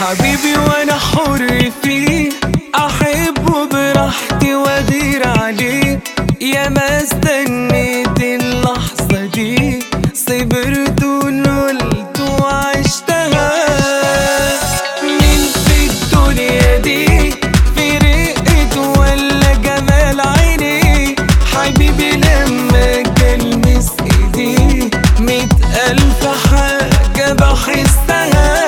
حبيبي وانا حر فيه احبه براحتي واغير عليه يا ما استنيت اللحظة دي صبرت ونلت وعشتها مين في الدنيا دي في رقة ولا جمال عيني حبيبي لما كلمس ايدي مية ألف حاجة بحسها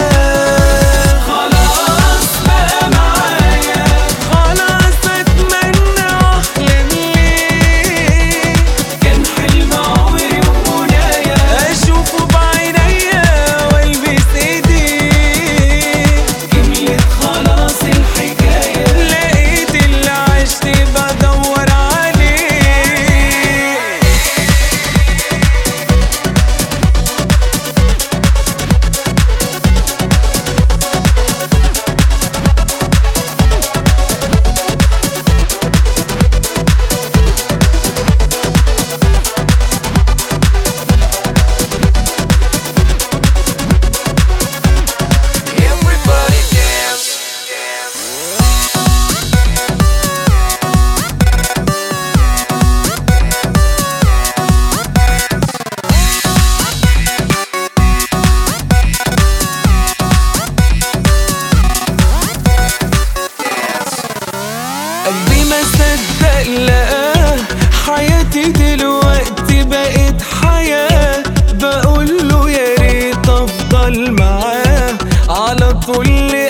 خلاص بقى معايا خلاص اتمنى واحلم ليه كان حلم عمري ومنايا اشوفه بعينيا والبس ايديه كملت خلاص الحكايه لقيت اللي عشت بدور عليه Everybody dance, dance. قلبي ما صدق لقاه حياتي دلوقتي بقت حياة بقول له يا ريت افضل معاه على طول